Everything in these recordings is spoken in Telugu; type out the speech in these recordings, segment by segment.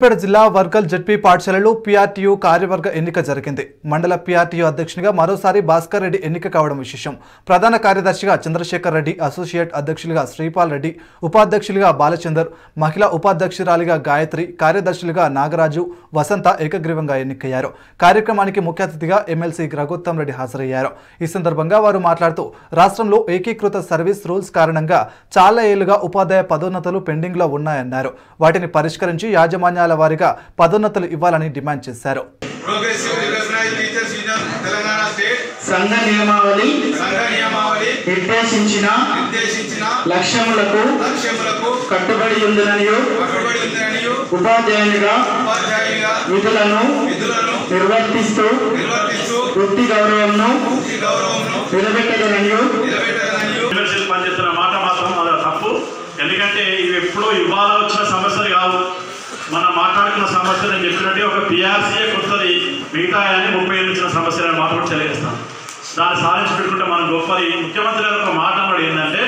సిద్దిపేట జిల్లా వర్గల్ జడ్పీ పాఠశాలలో పీఆర్టీయూ కార్యవర్గ ఎన్నిక జరిగింది మండల పీఆర్టీయూ అధ్యక్షునిగా మరోసారి భాస్కర్ రెడ్డి ఎన్నిక కావడం విశేషం ప్రధాన కార్యదర్శిగా చంద్రశేఖర్ రెడ్డి అసోసియేట్ అధ్యక్షులుగా శ్రీపాల్ రెడ్డి ఉపాధ్యక్షులుగా బాలచందర్ మహిళా ఉపాధ్యక్షురాలిగా గాయత్రి కార్యదర్శులుగా నాగరాజు వసంత ఏకగ్రీవంగా ఎన్నికయ్యారు కార్యక్రమానికి ముఖ్య అతిథిగా ఎమ్మెల్సీ రఘుత్తం రెడ్డి హాజరయ్యారు ఈ సందర్భంగా వారు మాట్లాడుతూ రాష్ట్రంలో ఏకీకృత సర్వీస్ రూల్స్ కారణంగా చాలా ఏళ్లుగా ఉపాధ్యాయ పదోన్నతులు పెండింగ్లో ఉన్నాయన్నారు వాటిని పరిష్కరించి యాజమాన్యాల వారీగా పదోన్నతులు ఇవ్వాలని డిమాండ్ చేశారు progressive recognised teachers union Telangana state సంఘ నియమావళి సంఘ నియమావళి నిర్దేశించిన నిర్దేశించిన లక్ష్యములకు లక్ష్యములకు కట్టుబడి ఉందననియు కట్టుబడి ఉందని ఉపాధ్యాయునిగా ఉపాధ్యాయునిగా విధులను విధులను నిర్వర్తిస్తూ నిర్వర్తిస్తూ వృత్తి గౌరవంను ఈ గౌరవంను నిలబెట్టగలనియు నిలబెట్టగలని యూనివర్సిటీలు పనిచేస్తున్న మాట మాత్రం అది తప్పు ఎందుకంటే ఇవి ఎప్పుడో ఇవాళ వచ్చిన సమస్యలు కావు మనం మాట్లాడుకున్న సమస్యలు నేను చెప్పినట్టే ఒక పిఆర్సీఏ కొత్తది మిగతా అని ముప్పై ఏళ్ళు వచ్చిన సమస్యలు అని మాట కూడా తెలియజేస్తాం దాన్ని సాధించి పెట్టుకుంటే మనం గొప్పది ముఖ్యమంత్రి గారు ఒక మాట అన్నాడు ఏంటంటే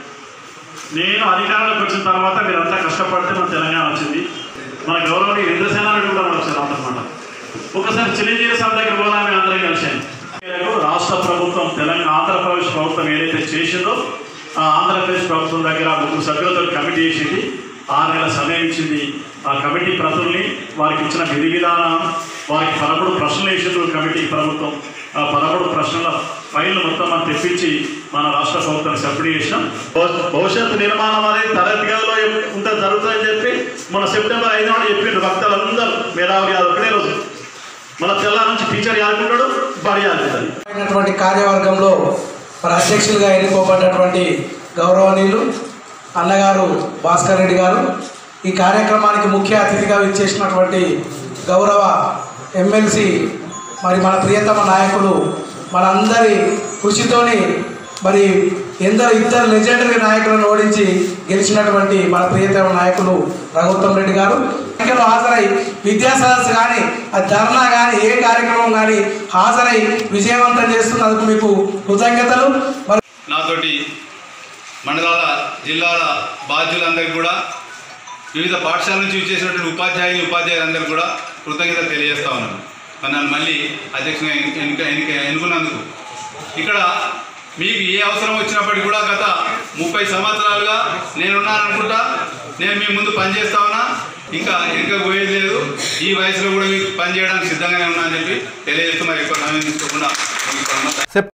నేను అధికారంలోకి వచ్చిన తర్వాత మీరంతా కష్టపడితే మన తెలంగాణ వచ్చింది మన గౌరవనీయ ఇంద్రసేన రెడ్డి కూడా మనం వచ్చారు అంతమాట ఒకసారి చిరంజీవి సార్ దగ్గర పోదా మేము అందరం కలిసాను రాష్ట్ర ప్రభుత్వం తెలంగాణ ఆంధ్రప్రదేశ్ ప్రభుత్వం ఏదైతే చేసిందో ఆ ఆంధ్రప్రదేశ్ ప్రభుత్వం దగ్గర ముగ్గురు సభ్యులతో కమిటీ చేసింది ఆరు నెలల సమయం ఇచ్చింది ఆ కమిటీ ప్రతుల్ని వారికి ఇచ్చిన విధి విధానం వారికి పదమూడు ప్రశ్నలు వేసిండ్రు కమిటీ ప్రభుత్వం ఆ పదమూడు ప్రశ్నల ఫైల్ మొత్తం మనం తెప్పించి మన రాష్ట్ర ప్రభుత్వాన్ని సబ్సిడీ చేసినాం భవ- భవిష్యత్తు నిర్మాణం అనేది తరగతి గదిలో ఉంటే జరుగుతుందని చెప్పి మన సెప్టెంబర్ ఐదు నాడు చెప్పిండ్రు భక్తులందరూ మేధావి కాదు ఒకటే రోజు మన తెల్లారి నుంచి టీచర్ ఆడుకుంటాడు బడి ఆడుకుంటాడు అయినటువంటి కార్యవర్గంలో మరి అధ్యక్షులుగా ఎన్నుకోబడినటువంటి గౌరవనీయులు అన్నగారు భాస్కర్ రెడ్డి గారు ఈ కార్యక్రమానికి ముఖ్య అతిథిగా విచ్చేసినటువంటి గౌరవ ఎమ్మెల్సీ మరి మన ప్రియతమ నాయకులు మనందరి కృషితోని మరి ఎందరో ఇద్దరు లెజెండరీ నాయకులను ఓడించి గెలిచినటువంటి మన ప్రియతమ నాయకులు రఘుత్తం రెడ్డి గారు ఎన్నికల్లో హాజరై విద్యా సదస్సు కానీ అది ధర్నా కానీ ఏ కార్యక్రమం కానీ హాజరై విజయవంతం చేస్తున్నందుకు మీకు కృతజ్ఞతలు మరి నాతోటి మండలాల జిల్లాల బాధ్యులందరికీ కూడా వివిధ పాఠశాల నుంచి విచ్చేసినటువంటి ఉపాధ్యాయులు ఉపాధ్యాయులందరికీ కూడా కృతజ్ఞతలు తెలియజేస్తా ఉన్నాను మరి నన్ను మళ్ళీ అధ్యక్షునిగా ఎన్నిక ఎన్నిక ఎన్నిక ఎన్నుకున్నందుకు ఇక్కడ మీకు ఏ అవసరం వచ్చినప్పటికీ కూడా గత ముప్పై సంవత్సరాలుగా నేనున్నాననుకుంటా నేను మీ ముందు పనిచేస్తా ఉన్నా ఇంకా వెనుక పోయేది లేదు ఈ వయసులో కూడా మీకు పనిచేయడానికి సిద్ధంగానే ఉన్నా అని చెప్పి తెలియజేస్తూ మరి ఎక్కువ సమయం తీసుకోకుండా మీకు